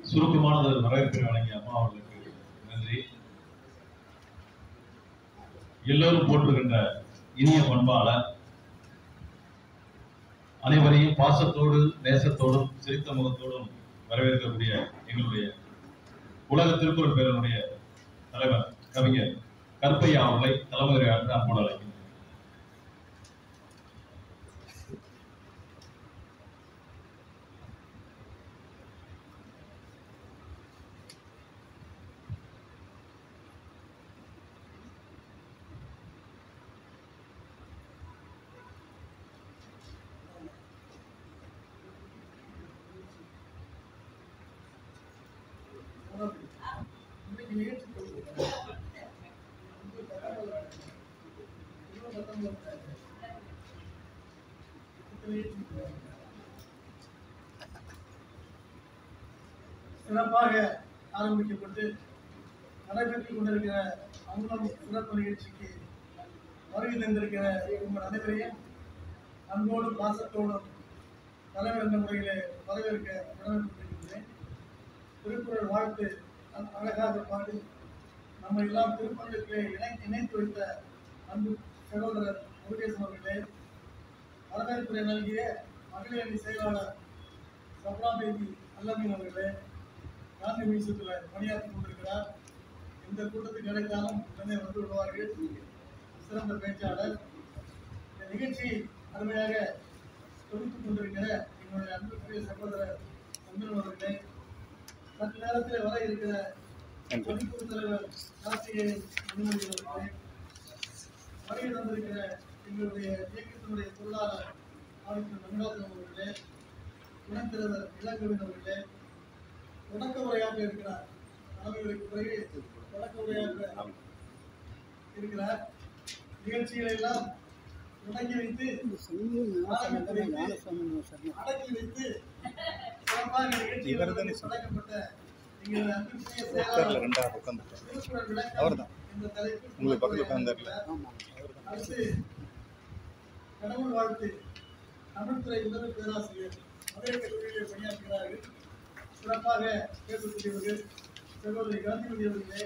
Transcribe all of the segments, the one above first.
சுருக்கமானது வரவேற்பை வழங்கிய அம்மா அவர்களுக்கு நன்றி எல்லோரும் போற்றுகின்ற இனிய பண்பாளர் அனைவரையும் பாசத்தோடு நேசத்தோடும் சிரித்த முகத்தோடும் வரவேற்கக்கூடிய எங்களுடைய உலக திருக்குறள் பேரனுடைய தலைவர் கவிஞர் கற்பையா அவர்களை தலைமையுரையாற்ற அன்போடு அழைக்கிறேன் இன்னைக்கு நிகழ்ச்சி சிறப்பாக ஆரம்பிக்கப்பட்டு நடைபெற்றுக் கொண்டிருக்கிற அங்குலம் சிறப்பு நிகழ்ச்சிக்கு வருகை தந்திருக்கிற உங்கள் அனைவரையும் அன்போடும் பாசத்தோடும் தலைவர் என்ற முறையிலே வரவேற்க கடமைப்பட்டிருக்கின்றேன் திருக்குறள் வாழ்த்து அ- அழகாக பாடி நம்ம எல்லாம் திருக்குறளுக்கு இணை இணைத்து வைத்த அன்பு சகோதரர் முருகேசன் அவர்களே வரவேற்புரை நல்கிய மகளிர் அணி செயலாளர் சப்ரா பேபி அல்லமீன் அவர்களே காந்தி மியூசியத்தில் பணியாற்றி கொண்டிருக்கிறார் இந்த கூட்டத்துக்கு கிடைத்தாலும் உடனே வந்து விடுவார்கள் சிறந்த பேச்சாளர் இந்த நிகழ்ச்சி அருமையாக தொகுத்துக் கொண்டிருக்கிற என்னுடைய அன்புக்குரிய சகோதரர் சந்திரன் அவர்களே சற்று நேரத்தில் வர இருக்கிற பதிப்பு தலைவர் கார்த்திகேயன் அனுமதி அவர்களே வருகை தந்திருக்கிற எங்களுடைய இயக்கத்தினுடைய பொருளாளர் ஆதித்ய ரங்கநாதன் அவர்களே துணைத் தலைவர் இளங்கவின் அவர்களே தொடக்க உரையாற்ற இருக்கிறார் தலைவருக்கு பிறகு தொடக்க உரையாற்ற இருக்கிறார் நிகழ்ச்சிகளை எல்லாம் தொடங்கி வைத்து ஆரம்பித்து வைத்து அடக்கி வைத்து சிறப்பாக நிகழ்ச்சி தொடங்கப்பட்ட எங்களுடைய அன்பிற்குரிய செயலாளர் ரெண்டாவது உட்காந்துருக்காரு திருக்குறள் விளக்கம் அவர்தான். என்ற தலைப்பில் உங்களுக்கு பக்கத்துல உட்கார்ந்தாருல? அடுத்து கடவுள் வாழ்த்து தமிழ்துறை உதவி பேராசிரியர் மதுரை கல்லூரியிலே பணியாற்றுகிறார்கள் சிறப்பாக பேசக்கூடியவர்கள் சகோதரி காந்திமதி அவர்களே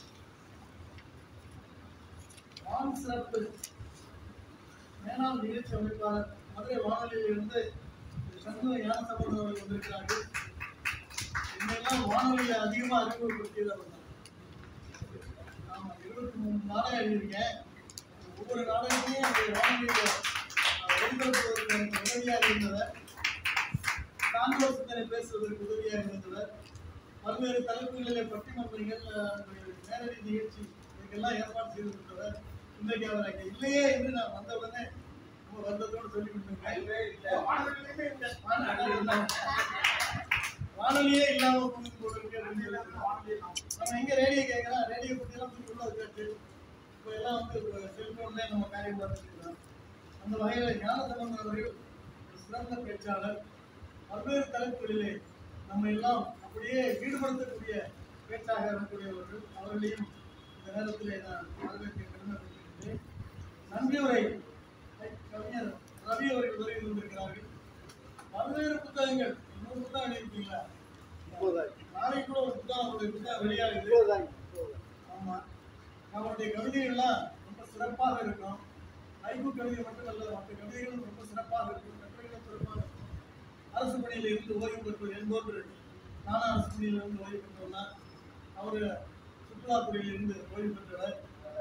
வான் சிறப்பு மேலாண் நிகழ்ச்சி அமைப்பாளர் மதுரை வானொலியிலிருந்து சண்முக ஞானசம்பந்தம் அவர்கள் வந்திருக்கிறார்கள் என்னெல்லாம் வானொலியை அதிகமாக அறிமுகப்படுத்தியவர் தான் ஆமா, இருபத்தி மூணு நாடகம் எழுதியிருக்கேன். ஒவ்வொரு நாடகத்தையும் அந்த வானொலியில, அஹ், ஒளிபரப்புவதற்கு எனக்கு உதவியாக இருந்தவர். சான்றோர் சிந்தனை பேசுவதற்கு உதவியாக இருந்தவர். பல்வேறு தலைப்புகளிலே பட்டிமன்றங்கள், அஹ், நேரடி நிகழ்ச்சி இதுக்கெல்லாம் ஏற்பாடு செய்து கொடுத்தவர். இன்றைக்கு அவர் அங்கே இல்லையே என்று நான் வந்தவுடனே ரொம்ப வருத்தத்தோடு சொல்லிக் கொண்டிருக்கேன். வானொலியிலே இல்லை. வானொலியிலே இல்லை. வானொலியே இல்லாம போகுது போல இருக்கு அப்படின்னு சொல்லி. நம்ம எங்க ரேடியோ கேட்கலாம் ரேடியோ பத்தி எல்லாம் தூக்கி உள்ள வச்சாச்சு இப்போ எல்லாம் வந்து செல்போன்ல நம்ம காரியம் பார்த்துக்கலாம் அந்த வகையில ஞானசம்பந்தன் அவர்கள் ஒரு சிறந்த பேச்சாளர் பல்வேறு தலைப்புகளிலே நம்ம எல்லாம் அப்படியே ஈடுபடுத்தக்கூடிய பேச்சாக இருக்கக்கூடியவர்கள் அவர்களையும் இந்த நேரத்திலே நான் வரவேற்க கடமைப்பட்டிருக்கிறேன் நன்றி உரை கவிஞர் ரவி அவர்கள் வருகை தந்திருக்கிறார்கள் பல்வேறு புத்தகங்கள் இன்னொரு புத்தகம் எழுதியிருக்கீங்களா நாளைக்கு கூட ஒரு புத்தகம் அவருடைய புத்தகம் வெளியாகுது ஆமா அவருடைய கவிதைகள்லாம் ரொம்ப சிறப்பாக இருக்கும் ஐக்கு கவிதை மட்டுமல்ல மற்ற கவிதைகளும் ரொம்ப சிறப்பாக இருக்கும் கட்டுரைகளும் சிறப்பாக இருக்கும் அரசு பணியில் இருந்து ஓய்வு பெற்று என்போன்று நானும் அரசு பணியில் இருந்து ஓய்வு பெற்றவனா அவர் சுற்றுலாத்துறையில் இருந்து ஓய்வு பெற்றவர்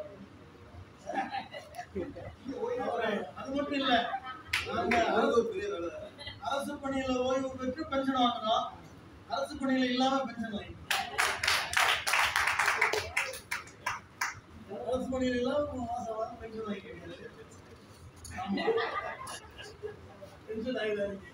அவரு அது மட்டும் இல்ல நாங்க அரசு அரசு பணியில ஓய்வு பெற்று பென்ஷன் வாங்குறோம் அரசு பணியில இல்லாம பென்ஷன் வாங்கிக்கிறோம் அரசு பணியில இல்லாம மாசம் மாசம் பென்ஷன் வாங்கிக்கிறீங்க ஆமா பென்ஷன் ஆகிடாதீங்க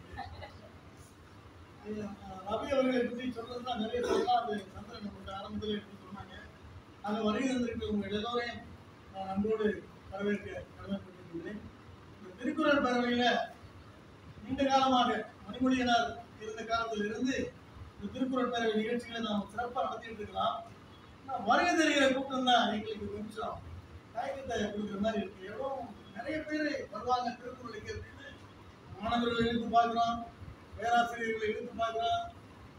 ரவி அவர்களை பற்றி சொல்றதுதான் நிறைய சொல்லலாம் அது சந்திரன் நம்மகிட்ட ஆரம்பத்தில் எடுத்து சொன்னாங்க அந்த வருகை வந்திருக்கிற உங்கள் எல்லோரையும் நான் அன்போடு வரவேற்க கடமைப்பட்டிருக்கிறேன் இந்த திருக்குறள் பேரவையில நீண்ட காலமாக மணிமொழியனார் இருந்த காலத்தில் இருந்து இந்த திருக்குறள் பேரவை நிகழ்ச்சிகளை நாம் சிறப்பாக நடத்திட்டு இருக்கலாம் ஆனால் வருகை தெரிகிற கூட்டம் தான் எங்களுக்கு கொஞ்சம் தயக்கத்தை கொடுக்குற மாதிரி இருக்கு எவ்வளோ நிறைய பேர் வருவாங்க திருக்குறளுக்கு அப்படின்னு மாணவர்களை இழுத்து பார்க்குறோம் பேராசிரியர்களை இழுத்து பார்க்குறோம்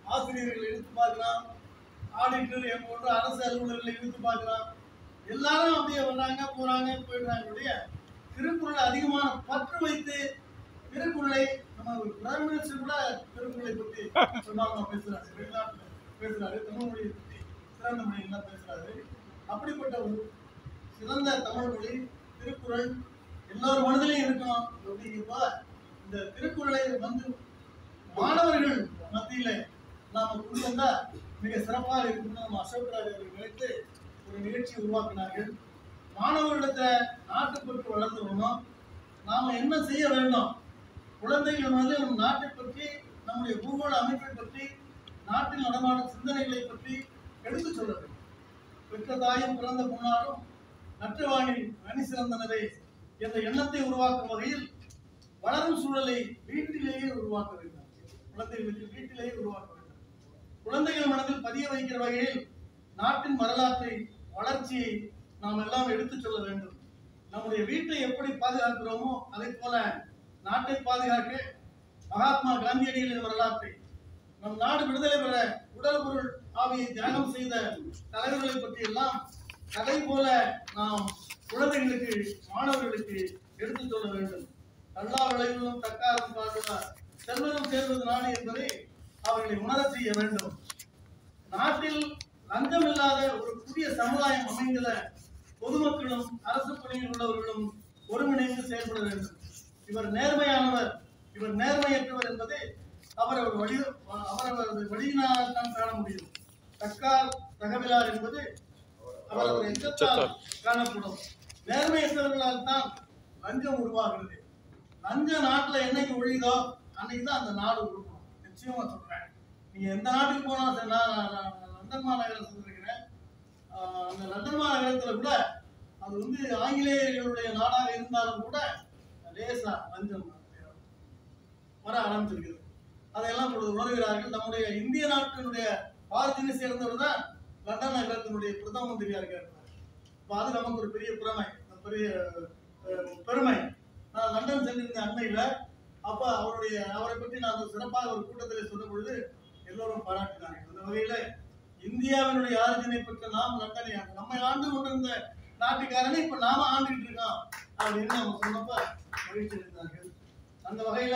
ஆசிரியர்களை இழுத்து பார்க்கலாம் ஆடிட்டர் என் போன்ற அரசு அலுவலர்களை இழுத்து பார்க்கலாம் எல்லாரும் அப்படியே வர்றாங்க போறாங்க போயிடுறாங்க ஒழிய திருக்குறளை அதிகமான பற்று வைத்து திருக்குறளை நம்ம பிரைம் மினிஸ்டர் கூட திருக்குறளை பற்றி சொன்னாங்க பேசுறாரு வெளிநாட்டுல பேசுறாரு தமிழ் மொழியை பற்றி சிறந்த மொழிகள்லாம் பேசுறாரு அப்படிப்பட்ட ஒரு சிறந்த தமிழ் மொழி திருக்குறள் எல்லார் மனதிலையும் இருக்கணும் அப்படிங்கிறப்ப இந்த திருக்குறளை வந்து மாணவர்கள் மத்தியில நாம கொண்டு வந்தா மிக சிறப்பாக இருக்கும்னு நம்ம அசோக் ராஜ் அவர்கள் நினைத்து ஒரு நிகழ்ச்சி உருவாக்கினார்கள் மாணவர்களிடத்துல நாட்டுப்பற்று வளர்ந்து வரணும் நாம என்ன செய்ய வேண்டும் குழந்தைகள் வந்து நம் நாட்டை பற்றி நம்முடைய பூகோள அமைப்பை பற்றி நாட்டில் நடமாடும் சிந்தனைகளை பற்றி எடுத்து சொல்ல வேண்டும் பெற்ற தாயும் பிறந்த முன்னாலும் நற்றவானில் அணி சிறந்தனரே என்ற எண்ணத்தை உருவாக்கும் வகையில் வளரும் சூழலை வீட்டிலேயே உருவாக்க வேண்டும் குழந்தைகளுக்கு வீட்டிலேயே உருவாக்க வேண்டும் குழந்தைகள் மனதில் பதிய வைக்கிற வகையில் நாட்டின் வரலாற்றை வளர்ச்சியை நாம் எல்லாம் எடுத்துச் சொல்ல வேண்டும் நம்முடைய வீட்டை எப்படி பாதுகாக்கிறோமோ அதை போல நாட்டை பாதுகாக்க மகாத்மா காந்தியடிகளின் வரலாற்றை நம் நாடு விடுதலை பெற உடல் பொருள் ஆவியை தியாகம் செய்த தலைவர்களை பற்றி எல்லாம் கதை போல நாம் குழந்தைகளுக்கு மாணவர்களுக்கு எடுத்துச் சொல்ல வேண்டும் நல்லா விளைவிலும் தக்காரும் பாடுவார் செல்வரும் சேர்வது நாடு என்பதை அவர்களை உணரச் செய்ய வேண்டும் நாட்டில் லஞ்சம் இல்லாத ஒரு புதிய சமுதாயம் அமைந்தத பொதுமக்களும் அரசு பணியில் உள்ளவர்களும் ஒருங்கிணைந்து செயல்பட வேண்டும் இவர் நேர்மையானவர் இவர் நேர்மையற்றவர் என்பதை அவரவர் வழி அவரவரது வழியினால் தான் காண முடியும் தக்கார் தகவலார் என்பது அவரவர் எச்சத்தால் காணப்படும் நேர்மையற்றவர்களால் தான் லஞ்சம் உருவாகிறது லஞ்ச நாட்டுல என்னைக்கு ஒழியுதோ அன்னைக்கு தான் அந்த நாடு உருவாகும் நிச்சயமா சொல்றேன் நீங்க எந்த நாட்டுக்கு போனாலும் சரி, நான் நான் நான் லண்டன் மாநகரம் சொல்லிருக்கிறேன் ஆஹ் அந்த லண்டன் மாநகரத்துல கூட அது வந்து ஆங்கிலேயர்களுடைய நாடாக இருந்தாலும் கூட லேசா லஞ்சம் வர ஆரம்பிச்சிருக்குது அதையெல்லாம் இப்பொழுது உணர்கிறார்கள் நம்முடைய இந்திய நாட்டினுடைய பாரதியை சேர்ந்தவர் தான் லண்டன் நகரத்தினுடைய பிரதம மந்திரியா இருக்காரு இப்போ அது நமக்கு ஒரு பெரிய பெருமை பெரிய அஹ், பெருமை நான் லண்டன் சென்றிருந்த அண்மையில அப்ப அவருடைய அவரை பற்றி நான் ஒரு சிறப்பாக ஒரு கூட்டத்தில் சொன்ன பொழுது எல்லோரும் பாராட்டினார்கள் அந்த வகையில இந்தியாவினுடைய ஆரிஜினை பெற்ற நாம் லண்டனை ஆண்டு நம்மை ஆண்டு கொண்டிருந்த நாட்டுக்காரனை இப்ப நாம ஆண்டுகிட்டு இருக்கோம் அப்படின்னு நம்ம சொன்னப்ப மகிழ்ச்சி அடைந்தார்கள் அந்த வகையில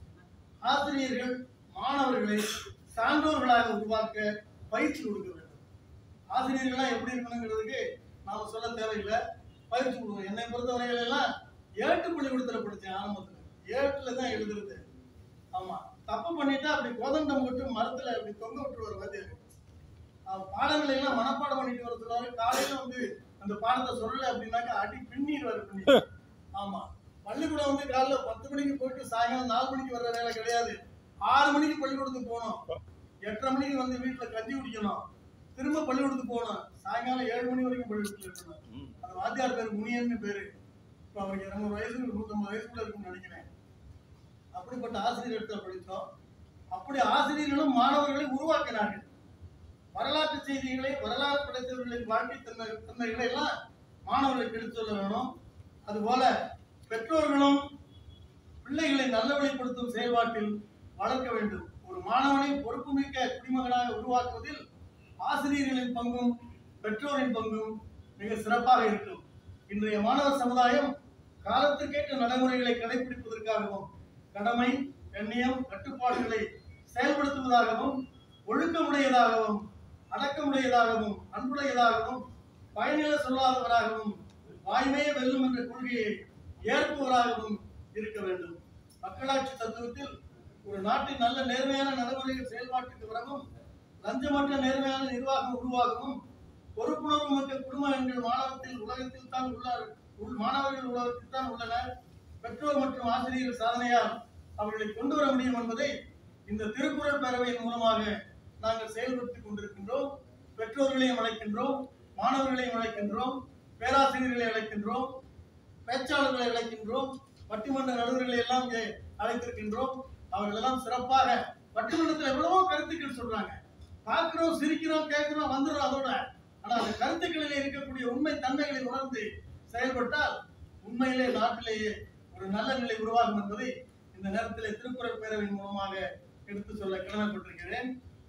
ஆசிரியர்கள் மாணவர்களை சான்றோர்களாக உருவாக்க பயிற்சி கொடுக்க வேண்டும் ஆசிரியர்களா எப்படி இருக்கணுங்கிறதுக்கு நாம சொல்ல தேவையில்லை பயிற்சி கொடுக்கணும் என்னை பொறுத்தவரையில எல்லாம் ஏட்டு பள்ளிக்கூடத்துல படிச்சேன் ஆரம்பத்துல ஏட்டுல தான் எழுதுறது ஆமா தப்பு பண்ணிட்டா அப்படி கோதண்டம் போட்டு மரத்துல அப்படி தொங்க விட்டுருவார் வாத்தியார் அவர் பாடங்களை எல்லாம் மனப்பாடம் பண்ணிட்டு வர சொல்லுவாரு காலையில வந்து அந்த பாடத்தை சொல்லல அப்படின்னாக்கா அடி பின்னிடுவாரு பின்னி ஆமா பள்ளிக்கூடம் வந்து காலைல பத்து மணிக்கு போயிட்டு சாயங்காலம் நாலு மணிக்கு வர்ற வேலை கிடையாது ஆறு மணிக்கு பள்ளிக்கூடத்துக்கு போகணும் எட்டரை மணிக்கு வந்து வீட்டுல கஞ்சி குடிக்கணும் திரும்ப பள்ளிக்கூடத்துக்கு போகணும் சாயங்காலம் ஏழு மணி வரைக்கும் பள்ளிக்கூடத்துல இருக்கணும் அந்த வாத்தியார் பேர் முனியன்னு பேரு இப்ப அவருக்கு இருநூறு வயசு நூத்தம்பது வயசுக்குள்ள இருக்கும்னு நினைக்கிறேன் அப்படிப்பட்ட ஆசிரியர் இடத்துல படித்தோம் அப்படி ஆசிரியர்களும் மாணவர்களை உருவாக்கினார்கள் வரலாற்று செய்திகளை வரலாறு படைத்தவர்களின் வாழ்க்கை தன்மை தன்மைகளை எல்லாம் மாணவர்களுக்கு எடுத்து சொல்ல வேணும் அதுபோல பெற்றோர்களும் பிள்ளைகளை நல்லவழிப்படுத்தும் செயல்பாட்டில் வளர்க்க வேண்டும் ஒரு மாணவனை பொறுப்புமிக்க குடிமகனாக உருவாக்குவதில் ஆசிரியர்களின் பங்கும் பெற்றோரின் பங்கும் மிக சிறப்பாக இருக்கும் இன்றைய மாணவர் சமுதாயம் காலத்திற்கேற்ற நடைமுறைகளை கடைபிடிப்பதற்காகவும் கடமை கண்ணியம் கட்டுப்பாடுகளை செயல்படுத்துவதாகவும் ஒழுக்கமுடையதாகவும் அடக்கமுடையதாகவும் அன்புடையதாகவும் பயனில சொல்லாதவராகவும் வாய்மையே வெல்லும் என்ற கொள்கையை ஏற்பவராகவும் இருக்க வேண்டும் மக்களாட்சி தத்துவத்தில் ஒரு நாட்டின் நல்ல நேர்மையான நடைமுறைகள் செயல்பாட்டுக்கு வரவும் லஞ்சமற்ற நேர்மையான நிர்வாகம் உருவாகவும் பொறுப்புணர்வு மிக்க குடும்பங்கள் மாணவத்தில் உலகத்தில் தான் உள்ளார் உள் மாணவர்கள் உலகத்தில் தான் உள்ளனர் பெற்றோர் மற்றும் ஆசிரியர்கள் சாதனையால் அவர்களை கொண்டு வர முடியும் என்பதை இந்த திருக்குறள் பேரவையின் மூலமாக நாங்கள் செயல்படுத்திக் கொண்டிருக்கின்றோம் பெற்றோர்களையும் அழைக்கின்றோம் மாணவர்களையும் அழைக்கின்றோம் பேராசிரியர்களை அழைக்கின்றோம் பேச்சாளர்களை அழைக்கின்றோம் பட்டிமன்ற நடுவர்களை எல்லாம் இங்கே அழைத்திருக்கின்றோம் அவர்கள் எல்லாம் சிறப்பாக பட்டிமன்றத்தில் எவ்வளவோ கருத்துக்கள் சொல்றாங்க பார்க்கிறோம் சிரிக்கிறோம் கேட்கிறோம் வந்துடும் அதோட ஆனா அந்த கருத்துக்களிலே இருக்கக்கூடிய உண்மை தன்மைகளை உணர்ந்து செயல்பட்டால் உண்மையிலே நாட்டிலேயே ஒரு நல்ல நிலை உருவாகும் என்பதை இந்த நேரத்திலே திருக்குறள் பேரவையின் மூலமாக எடுத்து சொல்ல கடமைப்பட்டிருக்கிறேன்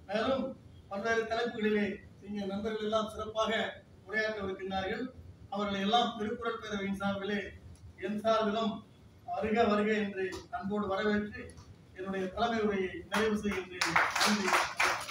மேலும் பல்வேறு தலைப்புகளிலே இங்கே நண்பர்கள் எல்லாம் சிறப்பாக உரையாற்றவிருக்கின்றார்கள் அவர்களை எல்லாம் திருக்குறள் பேரவையின் சார்பிலே என் சார்பிலும் வருக வருக என்று அன்போடு வரவேற்று என்னுடைய தலைமை உரையை நிறைவு செய்கின்றேன் நன்றி